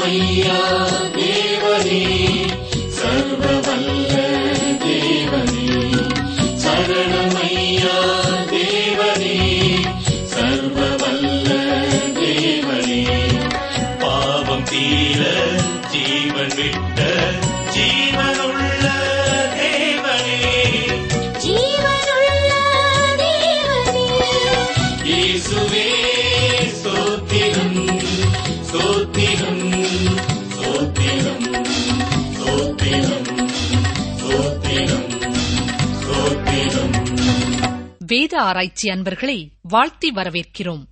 சரணமையா தேவனே சர்வ வல்ல தேவனே சரணமையா தேவனே சர்வ வல்ல தேவனே பாவம் தீர ஜீவன் விட்ட ஜீவனுள்ள தேவனே ஜீவனுள்ள தேவனே இயேசுவே ஸ்தோத்திரம் ஸ்தோத்திரம் ஸ்தோத்திரம் ஸ்தோத்திரம் ஸ்தோத்திரம் ஸ்தோத்திரம் வேத ஆராய்ச்சி அன்பர்களை வாழ்த்தி வரவேற்கிறோம்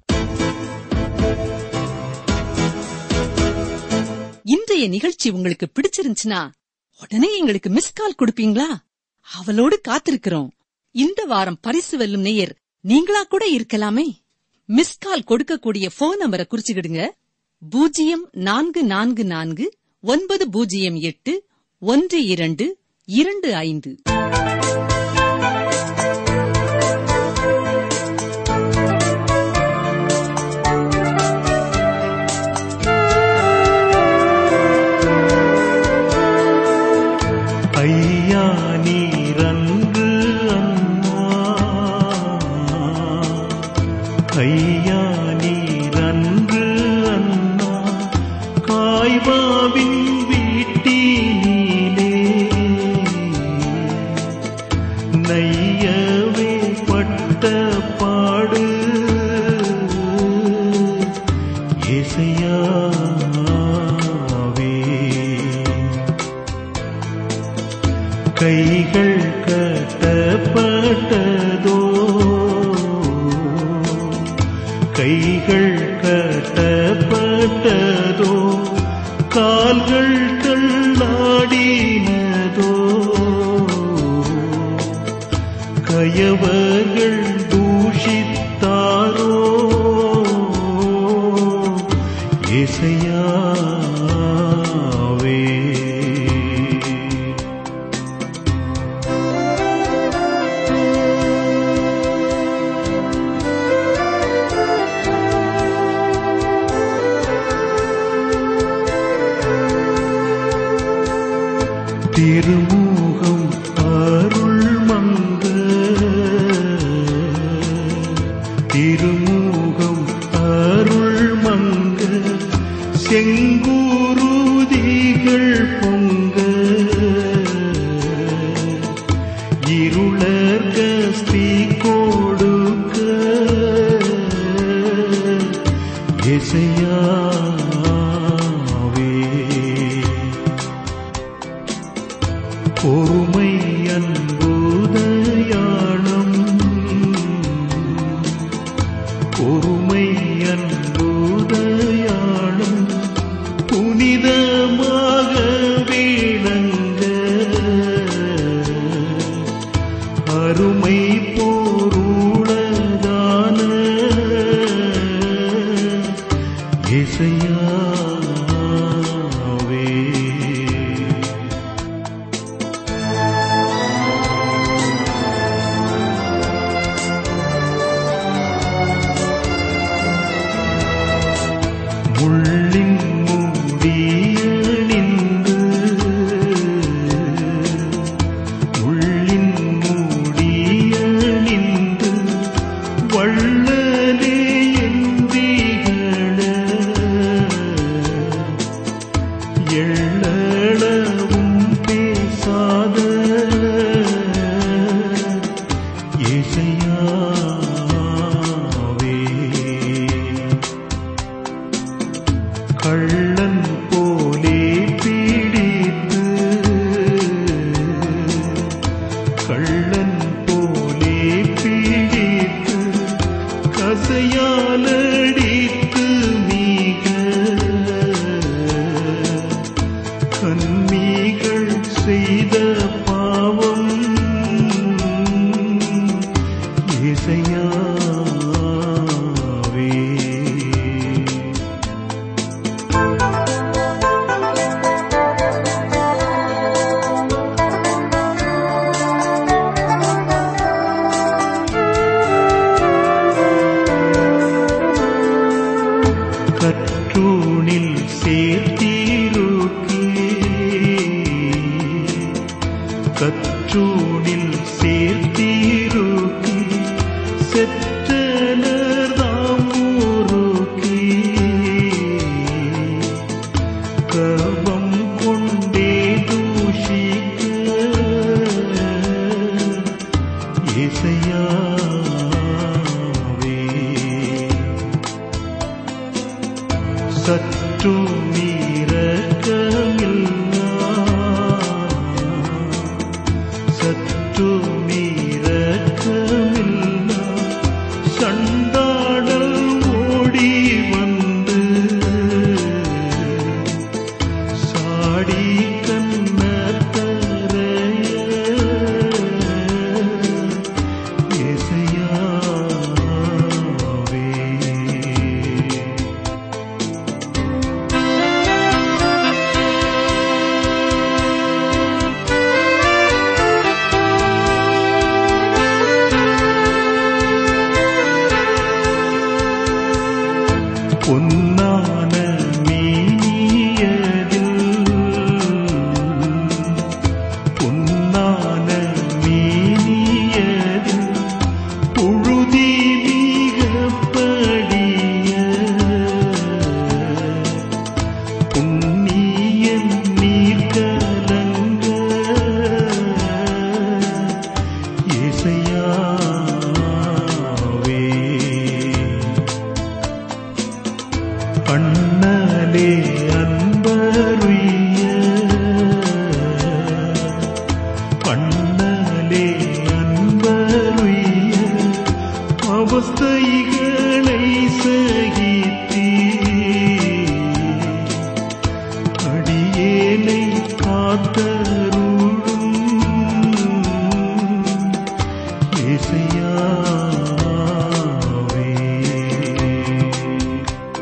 இன்றைய நிகழ்ச்சி உங்களுக்கு பிடிச்சிருந்துச்சுன்னா உடனே எங்களுக்கு மிஸ் கால் கொடுப்பீங்களா அவளோடு காத்திருக்கிறோம் இந்த வாரம் பரிசு வெல்லும் நேயர் நீங்களா கூட இருக்கலாமே மிஸ் கால் கொடுக்கக்கூடிய போன் நம்பரை குறிச்சுக்கிடுங்க பூஜ்ஜியம் நான்கு நான்கு நான்கு ஒன்பது பூஜ்ஜியம் எட்டு ஒன்று இரண்டு இரண்டு ஐந்து ஐயா நீரன்று அம்மா ஐயா நீரன்று அண்ணா காய்வாவின் வீட்டினிலே நையவே பட்ட பாடு இசையாவே கைகள் கட்டப்பட்டதோ கைகள் கட்டப்பட்டதோ கால்கள் தள்ளாடினதோ கயவர்கள் தூஷித்தாரோ இசையாவே திருமுகம் அருள் மங்க திருமுகம் அருள் மங்க செங்கூருதிகள் பொங்க இருளர்க ஸ்ரீ கொடுக்க இசையாவே பொறுமை அன்புதயாளம் பொறுமை அன்புதயாளம் புனிதமாக விளங்க அருமை போருளதான இசையாவே முள்ளின் மூடியணிந்து முள்ளின் மூடியணிந்து வள்ளலே எந்திகள எள்ளளவும் பேசாத இசையாவே கள்ளன் போலே பீடித்து கள்ளன் போலே பீடித்து கசையாலடித்து மீக கன்னிகள் செய்த பாவம் இசையாவே சற்றும் இரக்கமில்லா சற்றும் இரக்கமில்லா சண்டாடல் ஓடி வந்து சாடி கண்ணத்தரைய இசையாவே பொன்னான மீனியதில் பொன்னான மீனியதில் புழுதி மிகப்படிய புண்ணியன் நீர் கலங்க இசையாவே கண்ணலே அன்பருய கண்ணலே அன்பருய அவஸ்தைகளை சகித்தீ அடியேனை காத்தருளும் இசையாவே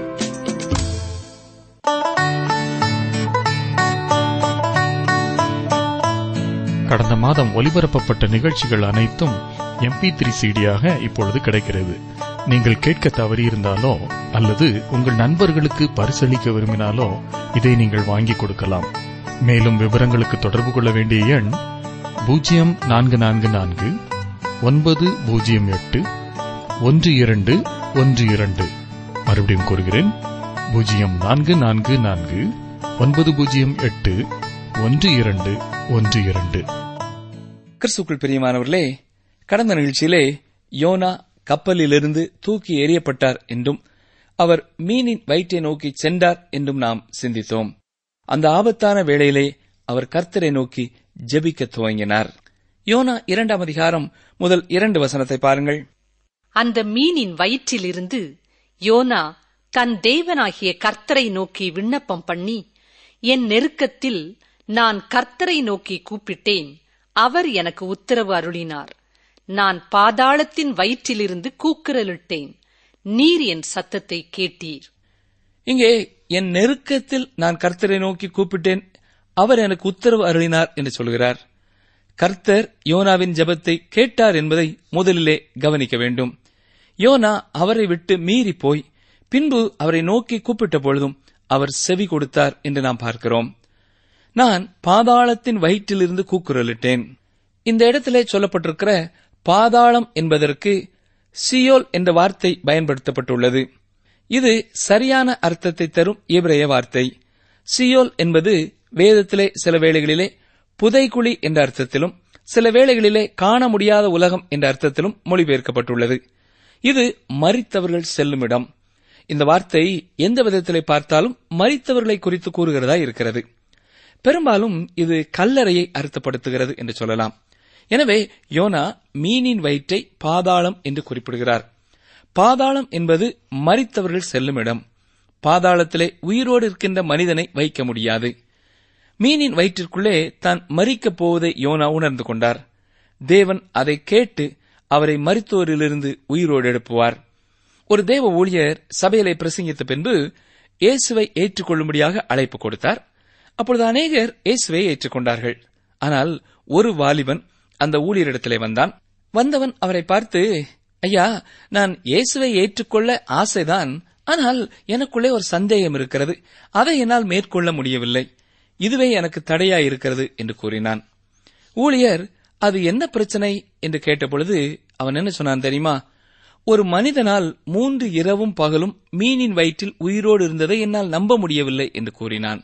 கடந்த மாதம் ஒலிபரப்பப்பட்ட நிகழ்ச்சிகள் அனைத்தும் எம்பி த்ரீ சிடியாக இப்பொழுது கிடைக்கிறது நீங்கள் கேட்க தவறியிருந்தாலோ அல்லது உங்கள் நண்பர்களுக்கு பரிசளிக்க விரும்பினாலோ இதை நீங்கள் வாங்கிக் கொடுக்கலாம் மேலும் விவரங்களுக்கு தொடர்பு கொள்ள வேண்டிய எண் பூஜ்ஜியம் நான்கு நான்கு நான்கு ஒன்பது பூஜ்ஜியம் எட்டு ஒன்று இரண்டு ஒன்று இரண்டு மறுபடியும் கூறுகிறேன் பூஜ்ஜியம் நான்கு நான்கு நான்கு ஒன்பது பூஜ்ஜியம் எட்டு ஒன்று இரண்டு ஒன்று இரண்டு கிறிஸ்துக்குள் பிரியமானவர்களே கடந்த நிகழ்ச்சியிலே யோனா கப்பலிலிருந்து தூக்கி எறியப்பட்டார் என்றும் அவர் மீனின் வயிற்றை நோக்கி சென்றார் என்றும் நாம் சிந்தித்தோம் அந்த ஆபத்தான வேளையிலே அவர் கர்த்தரை நோக்கி ஜெபிக்க துவங்கினார் யோனா இரண்டாம் அதிகாரம் முதல் இரண்டு வசனத்தை பாருங்கள் அந்த மீனின் வயிற்றிலிருந்து யோனா தன் தேவனாகிய கர்த்தரை நோக்கி விண்ணப்பம் பண்ணி என் நெருக்கத்தில் நான் கர்த்தரை நோக்கி கூப்பிட்டேன் அவர் எனக்கு உத்தரவு அருளினார் நான் பாதாளத்தின் வயிற்றிலிருந்து கூக்குரலிட்டேன் நீர் என் சத்தத்தை கேட்டீர் இங்கே என் நெருக்கத்தில் நான் கர்த்தரை நோக்கி கூப்பிட்டேன் அவர் எனக்கு உத்தரவு அருளினார் என்று சொல்கிறார் கர்த்தர் யோனாவின் ஜெபத்தை கேட்டார் என்பதை முதலிலே கவனிக்க வேண்டும் யோனா அவரை விட்டு மீறி போய் பின்பு அவரை நோக்கி கூப்பிட்ட பொழுதும் அவர் செவி கொடுத்தார் என்று நாம் பார்க்கிறோம் நான் பாதாளத்தின் வயிற்றிலிருந்து கூக்குரலிட்டேன் இந்த இடத்திலே சொல்லப்பட்டிருக்கிற பாதாளம் என்பதற்கு சியோல் என்ற வார்த்தை பயன்படுத்தப்பட்டுள்ளது இது சரியான அர்த்தத்தை தரும் எபிரேய வார்த்தை சியோல் என்பது வேதத்திலே சில வேளைகளிலே புதைக்குழி என்ற அர்த்தத்திலும் சில வேளைகளிலே காண முடியாத உலகம் என்ற அர்த்தத்திலும் மொழிபெயர்க்கப்பட்டுள்ளது இது மரித்தவர்கள் செல்லும் இடம் இந்த வார்த்தை எந்த விதத்திலே பார்த்தாலும் மரித்தவர்களை குறித்து கூறுகிறதா இருக்கிறது பெரும்பாலும் இது கல்லறையை அர்த்தப்படுத்துகிறது என்று சொல்லலாம் எனவே யோனா மீனின் வயிற்றை பாதாளம் என்று குறிப்பிடுகிறார் பாதாளம் என்பது மரித்தவர்கள் செல்லும் இடம் பாதாளத்திலே உயிரோடு இருக்கின்ற மனிதனை வைக்க முடியாது மீனின் வயிற்றிற்குள்ளே தான் மரிக்கப் போவதை யோனா உணர்ந்து கொண்டார் தேவன் அதை கேட்டு அவரை மரித்தோரிலிருந்து உயிரோடு எழுப்புவார் ஒரு தேவ ஊழியர் சபையிலே பிரசங்கித்த பின்பு இயேசுவை ஏற்றுக்கொள்ளும்படியாக அழைப்பு கொடுத்தார் அப்பொழுது அநேகர் இயேசுவை ஏற்றுக்கொண்டார்கள் ஆனால் ஒரு வாலிபன் அந்த ஊழியரிடத்திலே வந்தான் வந்தவன் அவரை பார்த்து ஐயா நான் இயேசுவை ஏற்றுக்கொள்ள ஆசைதான் ஆனால் எனக்குள்ளே ஒரு சந்தேகம் இருக்கிறது அதை என்னால் மேற்கொள்ள முடியவில்லை இதுவே எனக்கு தடையா இருக்கிறது என்று கூறினான் ஊழியர் அது என்ன பிரச்சனை என்று கேட்டபொழுது அவன் என்ன சொன்னான் தெரியுமா ஒரு மனிதனால் மூன்று இரவும் பகலும் மீனின் வயிற்றில் உயிரோடு இருந்ததை என்னால் நம்ப முடியவில்லை என்று கூறினான்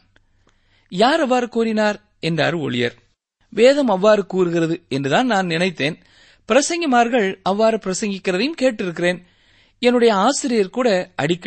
யார் அவ்வாறு கூறினார் என்றார் ஊழியர் வேதம் அவ்வாறு கூறுகிறது என்றுதான் நான் நினைத்தேன் பிரசங்கிமார்கள் அவ்வாறு பிரசங்கிக்கிறதையும் கேட்டிருக்கிறேன் என்னுடைய ஆசிரியர் கூட அடிக்கடி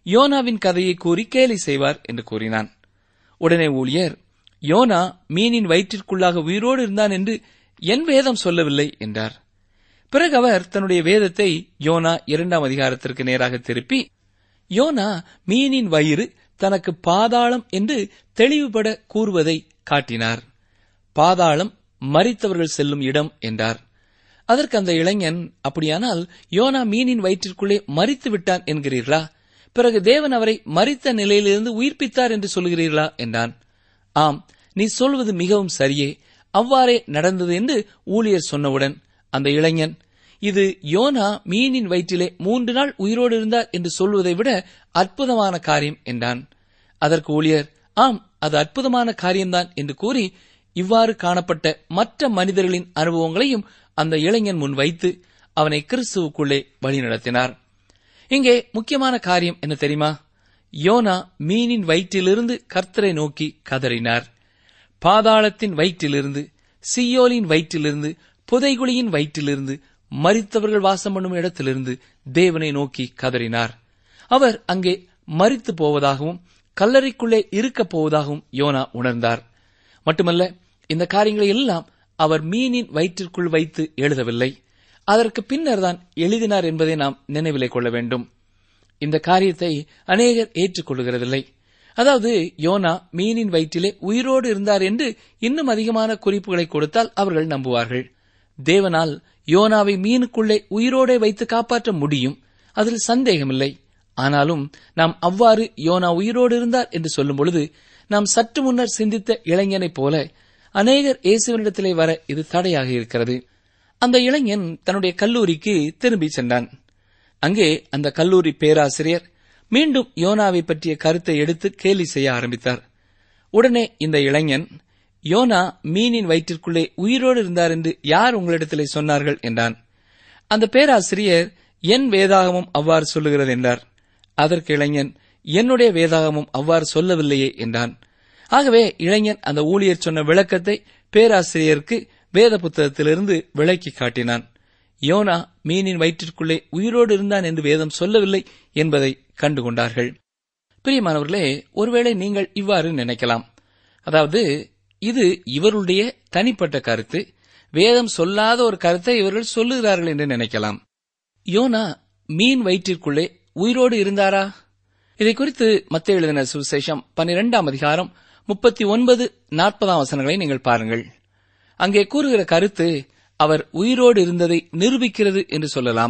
யோனாவின் கதையை கூறி கேலி செய்வார் என்று கூறினான் உடனே ஊழியர் யோனா மீனின் வயிற்றிற்குள்ளாக உயிரோடு இருந்தான் என்று என் வேதம் சொல்லவில்லை என்றார் பிறகு அவர் தன்னுடைய வேதத்தை யோனா இரண்டாம் அதிகாரத்திற்கு நேராக திருப்பி யோனா மீனின் வயிறு தனக்கு பாதாளம் என்று தெளிவுபட கூறுவதை காட்டினார் பாதாளம் மரித்தவர்கள் செல்லும் இடம் என்றார் அதற்கு அந்த இளைஞன் அப்படியானால் யோனா மீனின் வயிற்றிற்குள்ளே மரித்து விட்டான் என்கிறீர்களா பிறகு தேவன் அவரை மரித்த நிலையிலிருந்து உயிர்ப்பித்தார் என்று சொல்கிறீர்களா என்றான் ஆம் நீ சொல்வது மிகவும் சரியே அவ்வாறே நடந்தது என்று ஊழியர் சொன்னவுடன் அந்த இளைஞன் இது யோனா மீனின் வயிற்றிலே மூன்று நாள் உயிரோடு இருந்தார் என்று சொல்வதை விட அற்புதமான காரியம் என்றான் அதற்கு ஊழியர் ஆம் அது அற்புதமான காரியம்தான் என்று கூறி இவ்வாறு காணப்பட்ட மற்ற மனிதர்களின் அனுபவங்களையும் அந்த இளைஞன் முன் வைத்து அவனை கிறிஸ்துவுக்குள்ளே வழிநடத்தினார் இங்கே முக்கியமான காரியம் என்ன தெரியுமா யோனா மீனின் வயிற்றிலிருந்து கர்த்தரை நோக்கி கதறினார் பாதாளத்தின் வயிற்றிலிருந்து சியோலின் வயிற்றிலிருந்து புதைகுழியின் வயிற்றிலிருந்து மரித்தவர்கள் வாசம் பண்ணும் இடத்திலிருந்து தேவனை நோக்கி கதறினார் அவர் அங்கே மரித்து போவதாகவும் கல்லறைக்குள்ளே இருக்கப் போவதாகவும் யோனா உணர்ந்தார் மட்டுமல்ல இந்த காரியங்களை எல்லாம் அவர் மீனின் வயிற்றிற்குள் வைத்து எழுதவில்லை அதற்கு பின்னர் தான் எழுதினார் என்பதை நாம் நினைவிலே கொள்ள வேண்டும் இந்த காரியத்தை அநேகர் ஏற்றுக்கொள்கிறதில்லை அதாவது யோனா மீனின் வயிற்றிலே உயிரோடு இருந்தார் என்று இன்னும் அதிகமான குறிப்புகளை கொடுத்தால் அவர்கள் நம்புவார்கள் தேவனால் யோனாவை மீனுக்குள்ளே உயிரோடே வைத்து காப்பாற்ற முடியும் அதில் சந்தேகமில்லை ஆனாலும் நாம் அவ்வாறு யோனா உயிரோடு இருந்தார் என்று சொல்லும் பொழுது நாம் சற்று முன்னர் சிந்தித்த இளைஞனைப் போல அநேகர் இயேசுவனிடத்திலே வர இது தடையாக இருக்கிறது அந்த இளைஞன் தன்னுடைய கல்லூரிக்கு திரும்பி சென்றான் அங்கே அந்த கல்லூரி பேராசிரியர் மீண்டும் யோனாவை பற்றிய கருத்தை எடுத்து கேலி செய்ய ஆரம்பித்தார் உடனே இந்த இளைஞன் யோனா மீனின் வயிற்றிற்குள்ளே உயிரோடு இருந்தார் என்று யார் உங்களிடத்திலே சொன்னார்கள் என்றான் அந்த பேராசிரியர் என் வேதாகமும் அவ்வாறு சொல்லுகிறது என்றார் அதற்கு இளைஞன் என்னுடைய வேதாகமும் அவ்வாறு சொல்லவில்லையே என்றான் ஆகவே இளைஞன் அந்த ஊழியர் சொன்ன விளக்கத்தை பேராசிரியருக்கு வேத புத்தகத்திலிருந்து விளக்கி காட்டினான் யோனா மீனின் வயிற்றிற்குள்ளே உயிரோடு இருந்தான் என்று வேதம் சொல்லவில்லை என்பதை கண்டுகொண்டார்கள் பிரியமானவர்களே ஒருவேளை நீங்கள் இவ்வாறு நினைக்கலாம் அதாவது இது இவருடைய தனிப்பட்ட கருத்து வேதம் சொல்லாத ஒரு கருத்தை இவர்கள் சொல்லுகிறார்கள் என்று நினைக்கலாம் யோனா மீன் வயிற்றிற்குள்ளே உயிரோடு இருந்தாரா இதை குறித்து மத்திய எழுதின சுவிசேஷம் பன்னிரெண்டாம் அதிகாரம் முப்பத்தி ஒன்பது நாற்பதாம் வசனங்களை நீங்கள் பாருங்கள் அங்கே கூறுகிற கருத்து அவர் உயிரோடு இருந்ததை நிரூபிக்கிறது என்று சொல்லலாம்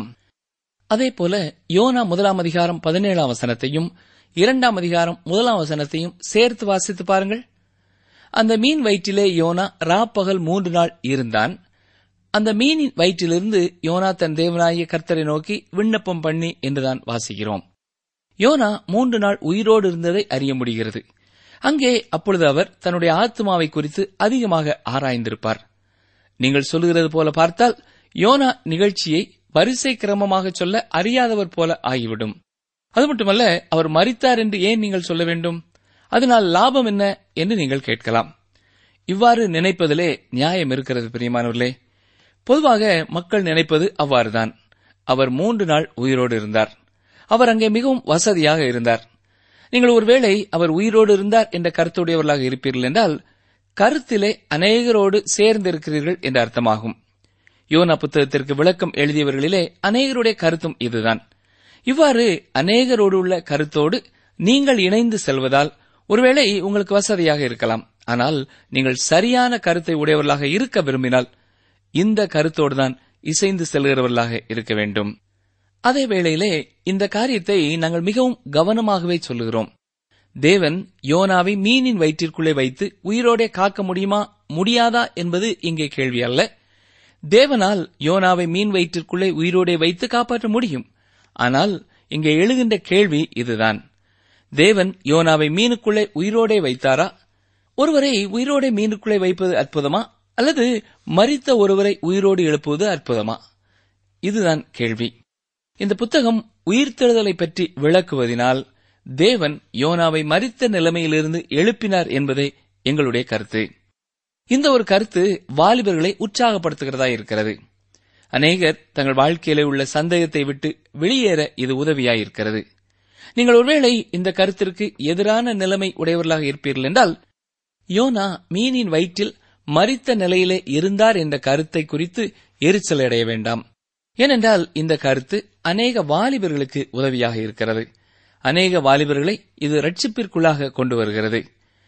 அதே போல யோனா முதலாம் அதிகாரம் பதினேழாம் வசனத்தையும் இரண்டாம் அதிகாரம் முதலாம் வசனத்தையும் சேர்த்து வாசித்து பாருங்கள் அந்த மீன் வயிற்றிலே யோனா ராப்பகல் மூன்று நாள் இருந்தான் அந்த மீனின் வயிற்றிலிருந்து யோனா தன் தேவனாகிய கர்த்தரை நோக்கி விண்ணப்பம் பண்ணி என்றுதான் வாசிக்கிறோம் யோனா மூன்று நாள் உயிரோடு இருந்ததை அறிய முடிகிறது அங்கே அப்பொழுது அவர் தன்னுடைய ஆத்மாவை குறித்து அதிகமாக ஆராய்ந்திருப்பார் நீங்கள் சொல்லுகிறது போல பார்த்தால் யோனா நிகழ்ச்சியை வரிசை கிரமமாக சொல்ல அறியாதவர் போல ஆகிவிடும் அது மட்டுமல்ல அவர் மரித்தார் என்று ஏன் நீங்கள் சொல்ல வேண்டும் அதனால் லாபம் என்ன என்று நீங்கள் கேட்கலாம் இவ்வாறு நினைப்பதிலே நியாயம் இருக்கிறது பிரியமானவர்களே பொதுவாக மக்கள் நினைப்பது அவ்வாறுதான் அவர் மூன்று நாள் உயிரோடு இருந்தார் அவர் அங்கே மிகவும் வசதியாக இருந்தார் நீங்கள் ஒருவேளை அவர் உயிரோடு இருந்தார் என்ற கருத்துடையவர்களாக இருப்பீர்கள் என்றால் கருத்திலே அநேகரோடு சேர்ந்திருக்கிறீர்கள் என்ற அர்த்தமாகும் யோனா புத்தகத்திற்கு விளக்கம் எழுதியவர்களிலே அநேகருடைய கருத்தும் இதுதான் இவ்வாறு அநேகரோடு உள்ள கருத்தோடு நீங்கள் இணைந்து செல்வதால் ஒருவேளை உங்களுக்கு வசதியாக இருக்கலாம் ஆனால் நீங்கள் சரியான கருத்தை உடையவர்களாக இருக்க விரும்பினால் இந்த கருத்தோடுதான் இசைந்து செல்கிறவர்களாக இருக்க வேண்டும் அதே வேளையிலே இந்த காரியத்தை நாங்கள் மிகவும் கவனமாகவே சொல்லுகிறோம் தேவன் யோனாவை மீனின் வயிற்றிற்குள்ளே வைத்து உயிரோடே காக்க முடியுமா முடியாதா என்பது இங்கே கேள்வி அல்ல தேவனால் யோனாவை மீன் வயிற்றிற்குள்ளே உயிரோடே வைத்து காப்பாற்ற முடியும் ஆனால் இங்கே எழுகின்ற கேள்வி இதுதான் தேவன் யோனாவை மீனுக்குள்ளே உயிரோடே வைத்தாரா ஒருவரை உயிரோடே மீனுக்குள்ளே வைப்பது அற்புதமா அல்லது மரித்த ஒருவரை உயிரோடு எழுப்புவது அற்புதமா இதுதான் கேள்வி இந்த புத்தகம் உயிர்த்தெழுதலை பற்றி விளக்குவதினால் தேவன் யோனாவை மரித்த நிலைமையிலிருந்து எழுப்பினார் என்பதே எங்களுடைய கருத்து இந்த ஒரு கருத்து வாலிபர்களை உற்சாகப்படுத்துகிறதா இருக்கிறது அநேகர் தங்கள் வாழ்க்கையிலே உள்ள சந்தேகத்தை விட்டு வெளியேற இது உதவியாயிருக்கிறது நீங்கள் ஒருவேளை இந்த கருத்திற்கு எதிரான நிலைமை உடையவர்களாக இருப்பீர்கள் என்றால் யோனா மீனின் வயிற்றில் மரித்த நிலையிலே இருந்தார் என்ற கருத்தை குறித்து எரிச்சல் அடைய வேண்டாம் ஏனென்றால் இந்த கருத்து அநேக வாலிபர்களுக்கு உதவியாக இருக்கிறது அநேக வாலிபர்களை இது ரட்சிப்பிற்குள்ளாக கொண்டு வருகிறது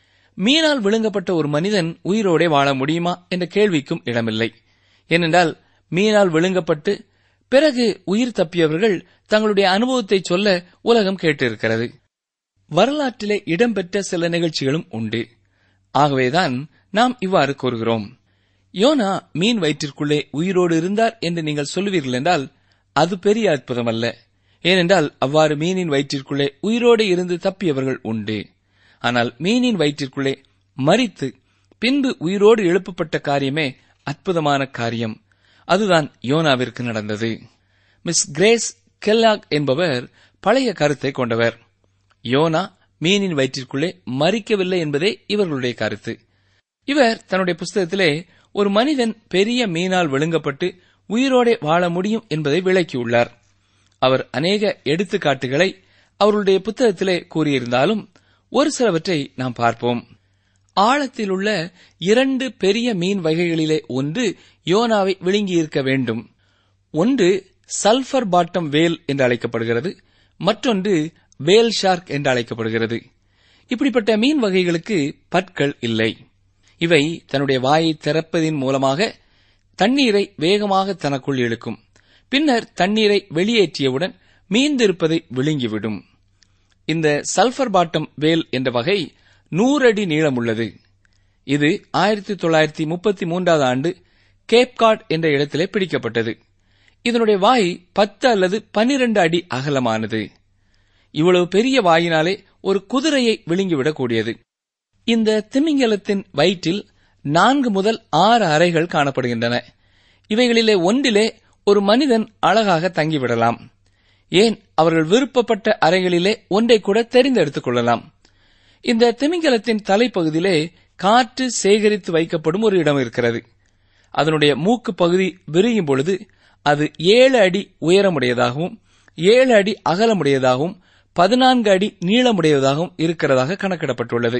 மீனால் விழுங்கப்பட்ட ஒரு மனிதன் உயிரோடே வாழ முடியுமா என்ற கேள்விக்கும் இடமில்லை ஏனென்றால் மீனால் விழுங்கப்பட்டு பிறகு உயிர் தப்பியவர்கள் தங்களுடைய அனுபவத்தை சொல்ல உலகம் கேட்டிருக்கிறது வரலாற்றிலே இடம்பெற்ற சில நிகழ்ச்சிகளும் உண்டு ஆகவேதான் நாம் இவ்வாறு கூறுகிறோம் யோனா மீன் வயிற்றிற்குள்ளே உயிரோடு இருந்தார் என்று நீங்கள் சொல்லுவீர்கள் என்றால் அது பெரிய அற்புதம் அல்ல ஏனென்றால் அவ்வாறு மீனின் வயிற்றிற்குள்ளே உயிரோடு இருந்து தப்பியவர்கள் உண்டு ஆனால் மீனின் வயிற்றிற்குள்ளே மரித்து பின்பு உயிரோடு எழுப்பப்பட்ட காரியமே அற்புதமான காரியம் அதுதான் யோனாவிற்கு நடந்தது மிஸ் கிரேஸ் கெல்லாக் என்பவர் பழைய கருத்தை கொண்டவர் யோனா மீனின் வயிற்றிற்குள்ளே மறிக்கவில்லை என்பதே இவர்களுடைய கருத்து இவர் தன்னுடைய புஸ்தகத்திலே ஒரு மனிதன் பெரிய மீனால் விழுங்கப்பட்டு உயிரோடே வாழ முடியும் என்பதை விளக்கியுள்ளார் அவர் அநேக எடுத்துக்காட்டுகளை அவருடைய புத்தகத்திலே கூறியிருந்தாலும் ஒரு சிலவற்றை நாம் பார்ப்போம் ஆழத்தில் உள்ள இரண்டு பெரிய மீன் வகைகளிலே ஒன்று யோனாவை விழுங்கியிருக்க வேண்டும் ஒன்று சல்பர் பாட்டம் வேல் என்று அழைக்கப்படுகிறது மற்றொன்று வேல் ஷார்க் என்று அழைக்கப்படுகிறது இப்படிப்பட்ட மீன் வகைகளுக்கு பற்கள் இல்லை இவை தன்னுடைய வாயை திறப்பதின் மூலமாக தண்ணீரை வேகமாக தனக்குள் இழுக்கும் பின்னர் தண்ணீரை வெளியேற்றியவுடன் மீந்திருப்பதை விழுங்கிவிடும் இந்த சல்பர் பாட்டம் வேல் என்ற வகை நூறு அடி நீளமுள்ளது இது ஆயிரத்தி தொள்ளாயிரத்தி முப்பத்தி மூன்றாவது ஆண்டு கேப்காட் என்ற இடத்திலே பிடிக்கப்பட்டது இதனுடைய வாய் பத்து அல்லது பனிரெண்டு அடி அகலமானது இவ்வளவு பெரிய வாயினாலே ஒரு குதிரையை விழுங்கிவிடக்கூடியது இந்த திமிங்கலத்தின் வயிற்றில் நான்கு முதல் ஆறு அறைகள் காணப்படுகின்றன இவைகளிலே ஒன்றிலே ஒரு மனிதன் அழகாக தங்கிவிடலாம் ஏன் அவர்கள் விருப்பப்பட்ட அறைகளிலே ஒன்றை கூட தெரிந்தெடுத்துக் கொள்ளலாம் இந்த திமிங்கலத்தின் தலைப்பகுதியிலே காற்று சேகரித்து வைக்கப்படும் ஒரு இடம் இருக்கிறது அதனுடைய மூக்கு பகுதி விரியும் பொழுது அது ஏழு அடி உயரமுடையதாகவும் ஏழு அடி அகலமுடையதாகவும் பதினான்கு அடி நீளமுடையதாகவும் இருக்கிறதாக கணக்கிடப்பட்டுள்ளது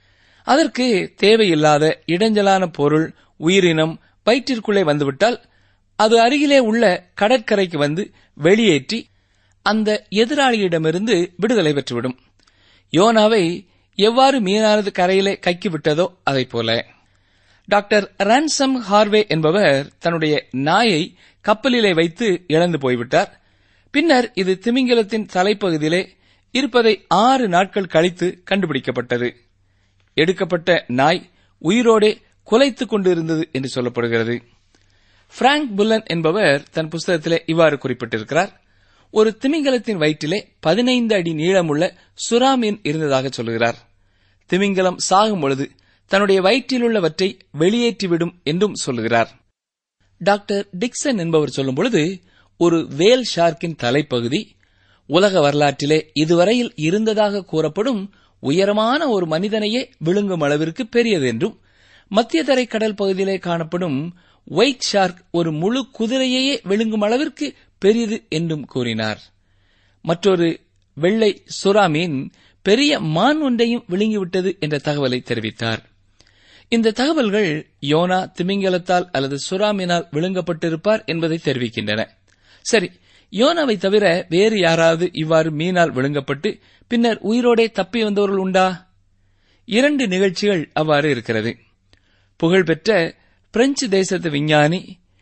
அதற்கு தேவையில்லாத இடைஞ்சலான பொருள் உயிரினம் வயிற்றிற்குள்ளே வந்துவிட்டால் அது அருகிலே உள்ள கடற்கரைக்கு வந்து வெளியேற்றி அந்த எதிராளியிடமிருந்து விடுதலை பெற்றுவிடும் யோனாவை எவ்வாறு மீனானது கரையிலே கக்கிவிட்டதோ அதைப் போல டாக்டர் ரான்சம் ஹார்வே என்பவர் தன்னுடைய நாயை கப்பலிலே வைத்து இழந்து போய்விட்டார் பின்னர் இது திமிங்கலத்தின் தலைப்பகுதியிலே இருப்பதை ஆறு நாட்கள் கழித்து கண்டுபிடிக்கப்பட்டது எடுக்கப்பட்ட நாய் உயிரோடே குலைத்துக் கொண்டிருந்தது என்று சொல்லப்படுகிறது பிராங்க் புல்லன் என்பவர் தன் புஸ்தகத்திலே இவ்வாறு குறிப்பிட்டிருக்கிறார் ஒரு திமிங்கலத்தின் வயிற்றிலே பதினைந்து அடி நீளமுள்ள சுறாமீன் இருந்ததாக சொல்கிறார் திமிங்கலம் சாகும் பொழுது தன்னுடைய வயிற்றிலுள்ளவற்றை வெளியேற்றிவிடும் என்றும் சொல்லுகிறார் டாக்டர் டிக்சன் என்பவர் சொல்லும் பொழுது ஒரு வேல் ஷார்க்கின் தலைப்பகுதி உலக வரலாற்றிலே இதுவரையில் இருந்ததாக கூறப்படும் உயரமான ஒரு மனிதனையே விழுங்கும் அளவிற்கு பெரியது என்றும் மத்திய தரை கடல் பகுதியிலே காணப்படும் ஒயிட் ஷார்க் ஒரு முழு குதிரையையே விழுங்கும் அளவிற்கு பெரியது என்றும் கூறினார் மற்றொரு வெள்ளை சுறாமீன் பெரிய மான் ஒன்றையும் விழுங்கிவிட்டது என்ற தகவலை தெரிவித்தார் இந்த தகவல்கள் யோனா திமிங்கலத்தால் அல்லது சுறாமீனால் விழுங்கப்பட்டிருப்பார் என்பதை தெரிவிக்கின்றன சரி யோனாவை தவிர வேறு யாராவது இவ்வாறு மீனால் விழுங்கப்பட்டு பின்னர் உயிரோடே தப்பி வந்தவர்கள் உண்டா இரண்டு நிகழ்ச்சிகள் அவ்வாறு இருக்கிறது புகழ்பெற்ற பிரெஞ்சு தேசத்து விஞ்ஞானி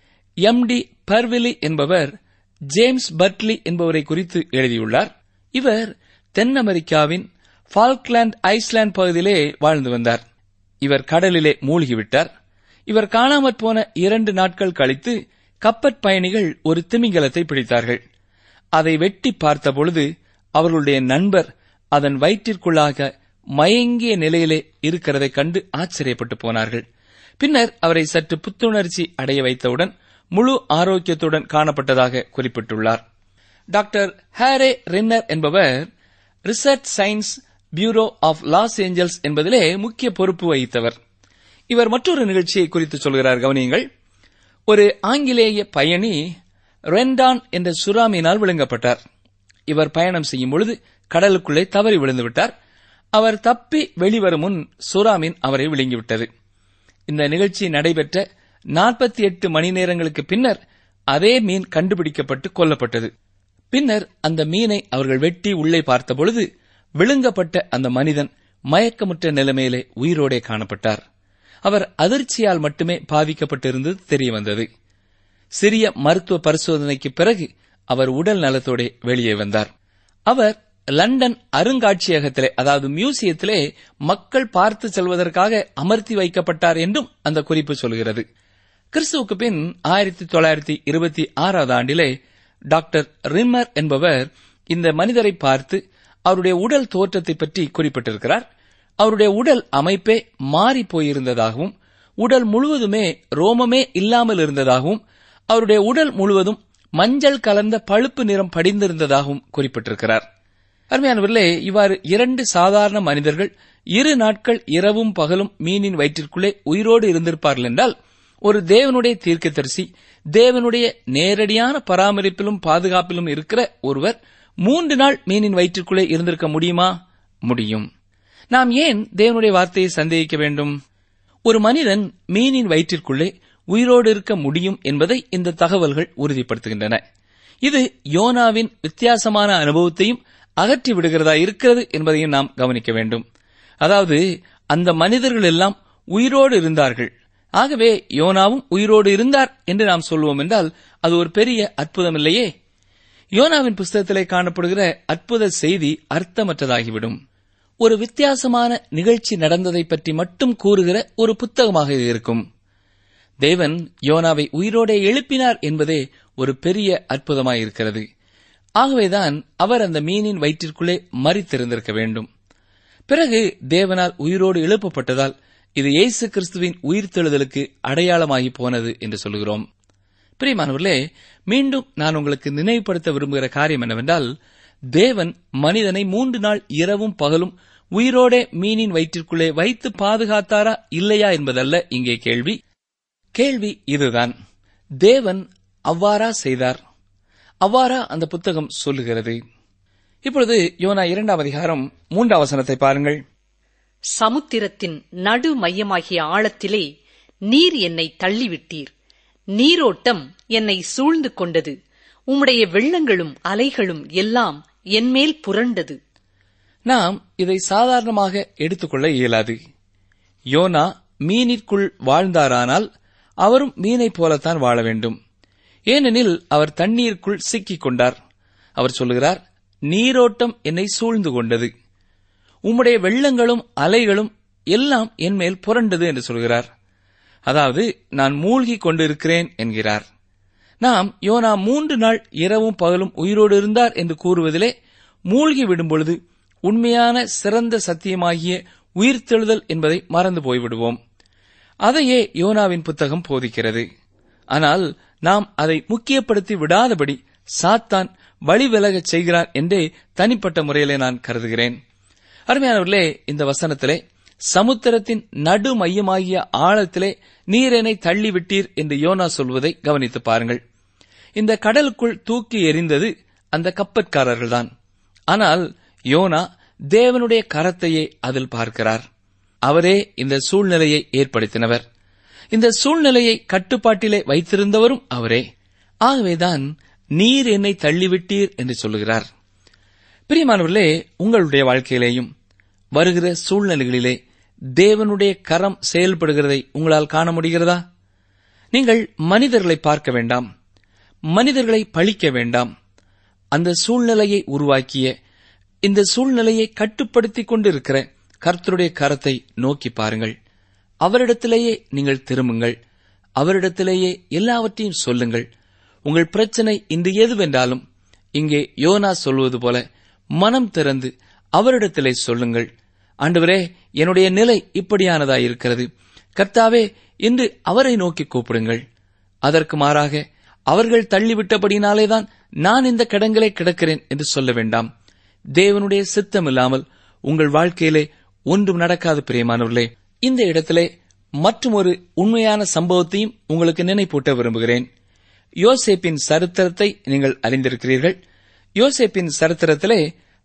எம் டி பர்விலி என்பவர் ஜேம்ஸ் பர்ட்லி என்பவரை குறித்து எழுதியுள்ளார் இவர் தென் அமெரிக்காவின் ஃபால்க்லாந்து ஐஸ்லாந்து பகுதியிலே வாழ்ந்து வந்தார் இவர் கடலிலே மூழ்கிவிட்டார் இவர் காணாமற் போன இரண்டு நாட்கள் கழித்து கப்பற் பயணிகள் ஒரு திமிங்கலத்தை பிடித்தார்கள் அதை வெட்டி பார்த்தபொழுது அவர்களுடைய நண்பர் அதன் வயிற்றிற்குள்ளாக மயங்கிய நிலையிலே இருக்கிறதைக் கண்டு ஆச்சரியப்பட்டு போனார்கள் பின்னர் அவரை சற்று புத்துணர்ச்சி அடைய வைத்தவுடன் முழு ஆரோக்கியத்துடன் காணப்பட்டதாக குறிப்பிட்டுள்ளார் டாக்டர் ஹாரே ரின்னர் என்பவர் research science bureau of Los Angeles என்பதிலே முக்கிய பொறுப்பு வகித்தவர் இவர் மற்றொரு நிகழ்ச்சியை குறித்து சொல்கிறார் கவனியுங்கள் ஒரு ஆங்கிலேய பயணி ரெண்டான் என்ற சுறாமியினால் விழுங்கப்பட்டார் இவர் பயணம் செய்யும் பொழுது கடலுக்குள்ளே தவறி விழுந்து விட்டார் அவர் தப்பி வெளிவரும் முன் சுறாமீன் அவரை விழுங்கிவிட்டது இந்த நிகழ்ச்சி நடைபெற்ற நாற்பத்தி எட்டு மணி நேரங்களுக்கு பின்னர் அதே மீன் கண்டுபிடிக்கப்பட்டு கொல்லப்பட்டது பின்னர் அந்த மீனை அவர்கள் வெட்டி உள்ளே பார்த்தபொழுது விழுங்கப்பட்ட அந்த மனிதன் மயக்கமுற்ற நிலைமையிலே உயிரோடே காணப்பட்டார் அவர் அதிர்ச்சியால் மட்டுமே பாதிக்கப்பட்டிருந்தது தெரியவந்தது சிறிய மருத்துவ பரிசோதனைக்கு பிறகு அவர் உடல் நலத்தோടെ வெளியே வந்தார் அவர் லண்டன் அருங்காட்சியகத்திலே அதாவது மியூசியத்திலே மக்கள் பார்த்து செல்வதற்காக அமர்த்தி வைக்கப்பட்டார் என்றும் அந்த குறிப்பு சொல்கிறது கிறிஸ்துவுக்கு பின் ஆயிரத்தி தொள்ளாயிரத்தி இருபத்தி ஆறாவது ஆண்டிலே டாக்டர் ரிம்மர் என்பவர் இந்த மனிதரை பார்த்து அவருடைய உடல் தோற்றத்தை பற்றி குறிப்பிட்டிருக்கிறார் அவருடைய உடல் அமைப்பே மாறி போயிருந்ததாகவும் உடல் முழுவதுமே ரோமமே இல்லாமல் இருந்ததாகவும் அவருடைய உடல் முழுவதும் மஞ்சள் கலந்த பழுப்பு நிறம் படிந்திருந்ததாகவும் குறிப்பிட்டிருக்கிறார் அருமையானவர்களே இவ்வாறு இரண்டு சாதாரண மனிதர்கள் இரு நாட்கள் இரவும் பகலும் மீனின் வயிற்றிற்குள்ளே உயிரோடு இருந்திருப்பார்கள் என்றால் ஒரு தேவனுடைய தீர்க்கதரிசி தேவனுடைய நேரடியான பராமரிப்பிலும் பாதுகாப்பிலும் இருக்கிற ஒருவர் மூன்று நாள் மீனின் வயிற்றிற்குள்ளே இருந்திருக்க முடியுமா முடியும் நாம் ஏன் தேவனுடைய வார்த்தையை சந்தேகிக்க வேண்டும் ஒரு மனிதன் மீனின் வயிற்றிற்குள்ளே உயிரோடு இருக்க முடியும் என்பதை இந்த தகவல்கள் உறுதிப்படுத்துகின்றன இது யோனாவின் வித்தியாசமான அனுபவத்தையும் அகற்றி விடுகிறதா இருக்கிறது என்பதையும் நாம் கவனிக்க வேண்டும் அதாவது அந்த மனிதர்கள் எல்லாம் உயிரோடு இருந்தார்கள் ஆகவே யோனாவும் உயிரோடு இருந்தார் என்று நாம் சொல்வோம் என்றால் அது ஒரு பெரிய அற்புதம் இல்லையே யோனாவின் புஸ்தகத்திலே காணப்படுகிற அற்புத செய்தி அர்த்தமற்றதாகிவிடும் ஒரு வித்தியாசமான நிகழ்ச்சி நடந்ததை பற்றி மட்டும் கூறுகிற ஒரு புத்தகமாக இது இருக்கும் தேவன் யோனாவை உயிரோடே எழுப்பினார் என்பதே ஒரு பெரிய அற்புதமாயிருக்கிறது ஆகவேதான் அவர் அந்த மீனின் வயிற்றிற்குள்ளே மறித்திருந்திருக்க வேண்டும் பிறகு தேவனால் உயிரோடு எழுப்பப்பட்டதால் இது இயேசு கிறிஸ்துவின் உயிர்த்தெழுதலுக்கு அடையாளமாகி போனது என்று சொல்கிறோம் பிரியமானவர்களே மீண்டும் நான் உங்களுக்கு நினைவுபடுத்த விரும்புகிற காரியம் என்னவென்றால் தேவன் மனிதனை மூன்று நாள் இரவும் பகலும் உயிரோடே மீனின் வயிற்றிற்குள்ளே வைத்து பாதுகாத்தாரா இல்லையா என்பதல்ல இங்கே கேள்வி கேள்வி இதுதான் தேவன் அவ்வாறா செய்தார் அவ்வாறா அந்த புத்தகம் சொல்லுகிறது இப்பொழுது யோனா இரண்டாம் அதிகாரம் மூன்றாம் வசனத்தை பாருங்கள் சமுத்திரத்தின் நடு மையமாகிய ஆழத்திலே நீர் என்னை தள்ளிவிட்டீர் நீரோட்டம் என்னை சூழ்ந்து கொண்டது உம்முடைய வெள்ளங்களும் அலைகளும் எல்லாம் என்மேல் புரண்டது நாம் இதை சாதாரணமாக எடுத்துக்கொள்ள இயலாது யோனா மீனிற்குள் வாழ்ந்தாரானால் அவரும் மீனைப் போலத்தான் வாழ வேண்டும் ஏனெனில் அவர் தண்ணீருக்குள் சிக்கிக் கொண்டார் அவர் சொல்லுகிறார் நீரோட்டம் என்னை சூழ்ந்து கொண்டது உம்முடைய வெள்ளங்களும் அலைகளும் எல்லாம் என் மேல் புரண்டது என்று சொல்கிறார் அதாவது நான் மூழ்கிக் கொண்டிருக்கிறேன் என்கிறார் நாம் யோனா மூன்று நாள் இரவும் பகலும் உயிரோடு இருந்தார் என்று கூறுவதிலே மூழ்கி விடும் பொழுது உண்மையான சிறந்த சத்தியமாகிய உயிர்த்தெழுதல் என்பதை மறந்து போய்விடுவோம் அதையே யோனாவின் புத்தகம் போதிக்கிறது ஆனால் நாம் அதை முக்கியப்படுத்தி விடாதபடி சாத்தான் வழிவிலகச் செய்கிறான் என்றே தனிப்பட்ட முறையிலே நான் கருதுகிறேன் அருமையானவர்களே இந்த வசனத்திலே சமுத்திரத்தின் நடு மையமாகிய ஆழத்திலே நீரனை தள்ளிவிட்டீர் என்று யோனா சொல்வதை கவனித்து பாருங்கள் இந்த கடலுக்குள் தூக்கி எறிந்தது அந்த கப்பற்காரர்கள்தான் ஆனால் யோனா தேவனுடைய கரத்தையே அதில் பார்க்கிறார் அவரே இந்த சூழ்நிலையை ஏற்படுத்தினவர் இந்த சூழ்நிலையை கட்டுப்பாட்டிலே வைத்திருந்தவரும் அவரே ஆகவேதான் நீர் என்னை தள்ளிவிட்டீர் என்று சொல்லுகிறார் பிரியமானவர்களே உங்களுடைய வாழ்க்கையிலேயும் வருகிற சூழ்நிலைகளிலே தேவனுடைய கரம் செயல்படுகிறதை உங்களால் காண முடிகிறதா நீங்கள் மனிதர்களை பார்க்க வேண்டாம் மனிதர்களை பழிக்க வேண்டாம் அந்த சூழ்நிலையை உருவாக்கிய இந்த சூழ்நிலையை கட்டுப்படுத்திக் கொண்டிருக்கிற கர்த்தருடைய கரத்தை நோக்கி பாருங்கள் அவரிடத்திலேயே நீங்கள் திரும்புங்கள் அவரிடத்திலேயே எல்லாவற்றையும் சொல்லுங்கள் உங்கள் பிரச்சனை இன்று எதுவென்றாலும் இங்கே யோனா சொல்வது போல மனம் திறந்து அவரிடத்திலே சொல்லுங்கள் ஆண்டவரே என்னுடைய நிலை இப்படியானதாயிருக்கிறது கர்த்தாவே இன்று அவரை நோக்கி கூப்பிடுங்கள் அதற்கு மாறாக அவர்கள் தள்ளிவிட்டபடினாலேதான் நான் இந்த கடங்களே கிடக்கிறேன் என்று சொல்ல வேண்டாம் தேவனுடைய சித்தம் இல்லாமல் உங்கள் வாழ்க்கையிலே ஒன்றும் நடக்காது பிரியமானவர்களே இந்த இடத்திலே மற்றும் ஒரு உண்மையான சம்பவத்தையும் உங்களுக்கு நினைப்பூட்ட விரும்புகிறேன் யோசேப்பின் சரித்திரத்தை நீங்கள் அறிந்திருக்கிறீர்கள் யோசேப்பின் சரித்திரத்திலே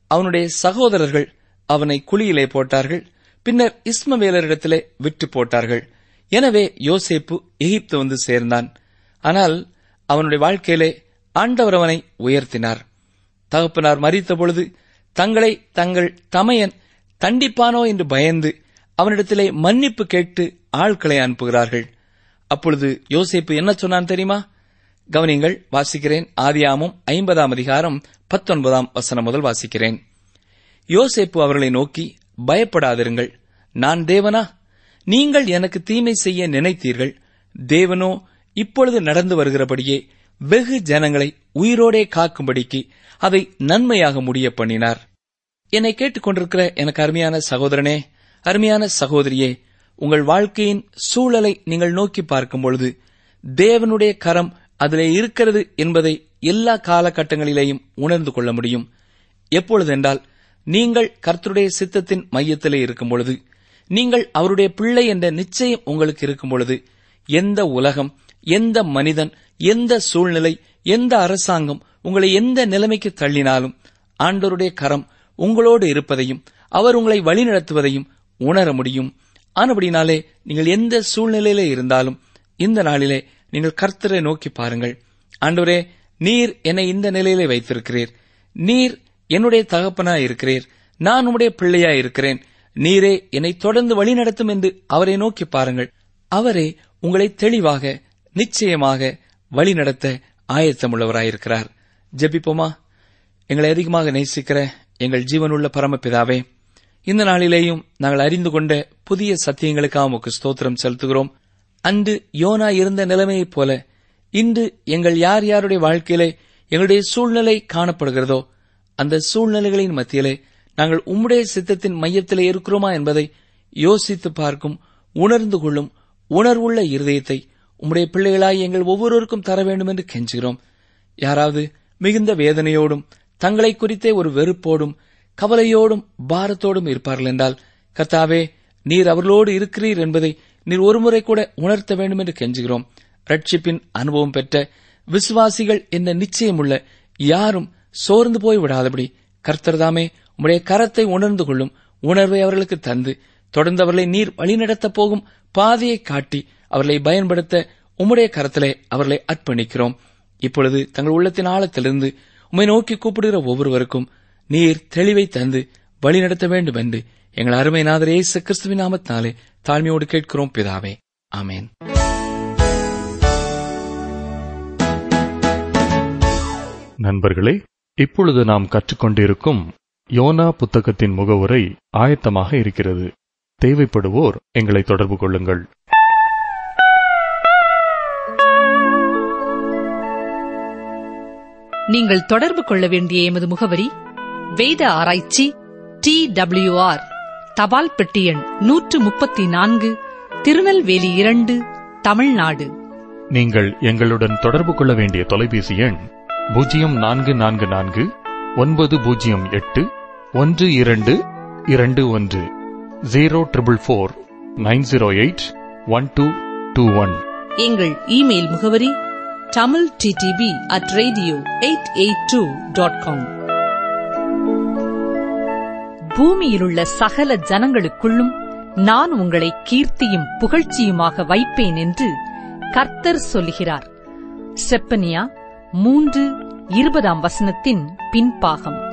அவனுடைய சகோதரர்கள் அவனை குழியிலே போட்டார்கள் பின்னர் இஸ்மவேலரிடத்திலே விற்று போட்டார்கள் எனவே யோசேப்பு எகிப்து வந்து சேர்ந்தான் ஆனால் அவனுடைய வாழ்க்கையிலே ஆண்டவர் அவனை உயர்த்தினார் தகப்பனார் மறித்த பொழுது தங்களை தங்கள் தமையன் தண்டிப்பானோ என்று பயந்து அவனிடத்திலே மன்னிப்பு கேட்டு ஆட்களை அனுப்புகிறார்கள் அப்பொழுது யோசேப்பு என்ன சொன்னான் தெரியுமா கவனிங்கள் வாசிக்கிறேன் ஆதியாமும் ஐம்பதாம் அதிகாரம் பத்தொன்பதாம் வசனம் முதல் வாசிக்கிறேன் யோசேப்பு அவர்களை நோக்கி பயப்படாதிருங்கள் நான் தேவனா நீங்கள் எனக்கு தீமை செய்ய நினைத்தீர்கள் தேவனோ இப்பொழுது நடந்து வருகிறபடியே வெகு ஜனங்களை உயிரோடே காக்கும்படிக்கு அதை நன்மையாக முடிய பண்ணினார் என்னை கேட்டுக்கொண்டிருக்கிற எனக்கு அருமையான சகோதரனே அருமையான சகோதரியே உங்கள் வாழ்க்கையின் சூழலை நீங்கள் நோக்கி பார்க்கும் பொழுது தேவனுடைய கரம் அதிலே இருக்கிறது என்பதை எல்லா காலகட்டங்களிலேயும் உணர்ந்து கொள்ள முடியும் எப்பொழுதென்றால் நீங்கள் கர்த்தருடைய சித்தத்தின் மையத்திலே இருக்கும் பொழுது நீங்கள் அவருடைய பிள்ளை என்ற நிச்சயம் உங்களுக்கு இருக்கும் பொழுது எந்த உலகம் எந்த மனிதன் எந்த சூழ்நிலை எந்த அரசாங்கம் உங்களை எந்த நிலைமைக்கு தள்ளினாலும் ஆண்டவருடைய கரம் உங்களோடு இருப்பதையும் அவர் உங்களை வழிநடத்துவதையும் உணர முடியும் ஆனபடினாலே நீங்கள் எந்த சூழ்நிலையிலே இருந்தாலும் இந்த நாளிலே நீங்கள் கர்த்தரை நோக்கி பாருங்கள் ஆண்டவரே நீர் என்னை இந்த நிலையிலே வைத்திருக்கிறீர் நீர் என்னுடைய தகப்பனாய் இருக்கிறீர் நான் உம்முடைய பிள்ளையாய் இருக்கிறேன் நீரே என்னை தொடர்ந்து வழிநடத்தும் என்று அவரை நோக்கி பாருங்கள் அவரே உங்களை தெளிவாக நிச்சயமாக வழிநடத்த ஆயத்தமுள்ளவராயிருக்கிறார் ஜெபிப்போமா எங்களை அதிகமாக நேசிக்கிற எங்கள் ஜீவனுள்ள பரமபிதாவே இந்த நாளிலேயும் நாங்கள் அறிந்து கொண்ட புதிய சத்தியங்களுக்காக உமக்கு ஸ்தோத்திரம் செலுத்துகிறோம் அன்று யோனா இருந்த நிலைமையைப் போல இன்று எங்கள் யார் யாருடைய வாழ்க்கையிலே எங்களுடைய சூழ்நிலை காணப்படுகிறதோ அந்த சூழ்நிலைகளின் மத்தியிலே நாங்கள் உம்முடைய சித்தத்தின் மையத்திலே இருக்கிறோமா என்பதை யோசித்து பார்க்கும் உணர்ந்து கொள்ளும் உணர்வுள்ள இருதயத்தை உம்முடைய பிள்ளைகளாய் எங்கள் ஒவ்வொருவருக்கும் தர வேண்டும் என்று கெஞ்சுகிறோம் யாராவது மிகுந்த வேதனையோடும் தங்களை குறித்தே ஒரு வெறுப்போடும் கவலையோடும் பாரத்தோடும் இருப்பார்கள் என்றால் கர்த்தாவே நீர் அவர்களோடு இருக்கிறீர் என்பதை நீர் ஒருமுறை கூட உணர்த்த வேண்டும் என்று கெஞ்சுகிறோம் ரட்சிப்பின் அனுபவம் பெற்ற விசுவாசிகள் என்ற நிச்சயமுள்ள யாரும் சோர்ந்து போய் விடாதபடி கர்த்தர்தாமே உம்முடைய கரத்தை உணர்ந்து கொள்ளும் உணர்வை அவர்களுக்கு தந்து தொடர்ந்து அவர்களை நீர் வழிநடத்தப் போகும் பாதையை காட்டி அவர்களை பயன்படுத்த உம்முடைய கரத்திலே அவர்களை அர்ப்பணிக்கிறோம் இப்பொழுது தங்கள் உள்ளத்தின் ஆழத்திலிருந்து உம்மை நோக்கி கூப்பிடுகிற ஒவ்வொருவருக்கும் நீர் தெளிவை தந்து வழிநடத்த வேண்டும் என்று எங்கள் அருமை நாதர் இயேசு கிறிஸ்துவின் நாமத்தினாலே தாழ்மையோடு கேட்கிறோம் பிதாவே ஆமென் நண்பர்களே இப்பொழுது நாம் கற்றுக்கொண்டிருக்கும் யோனா புத்தகத்தின் முகவுரை ஆயத்தமாக இருக்கிறது தேவைப்படுவோர் எங்களை தொடர்பு கொள்ளுங்கள் நீங்கள் தொடர்பு கொள்ள வேண்டிய எமது முகவரி வேத ஆராய்ச்சி டி ஆர் தபால் பெட்டி எண் நூற்று முப்பத்தி நான்கு திருநெல்வேலி இரண்டு தமிழ்நாடு நீங்கள் எங்களுடன் தொடர்பு கொள்ள வேண்டிய தொலைபேசி எண் பூஜ்ஜியம் நான்கு நான்கு நான்கு ஒன்பது பூஜ்ஜியம் எட்டு ஒன்று இரண்டு இரண்டு ஒன்று zero triple four nine zero eight one two two one எங்கள் இமெயில் முகவரி Tamil DTP at radio eight eight two dot com பூமியிலுள்ள சகல ஜனங்களுக்குள்ளும் நான் உங்களை கீர்த்தியும் புகழ்ச்சியுமாக வைப்பேன் என்று கர்த்தர் சொல்லுகிறார் செப்பனியா மூன்று இருபதாம் வசனத்தின் பின்பாகம்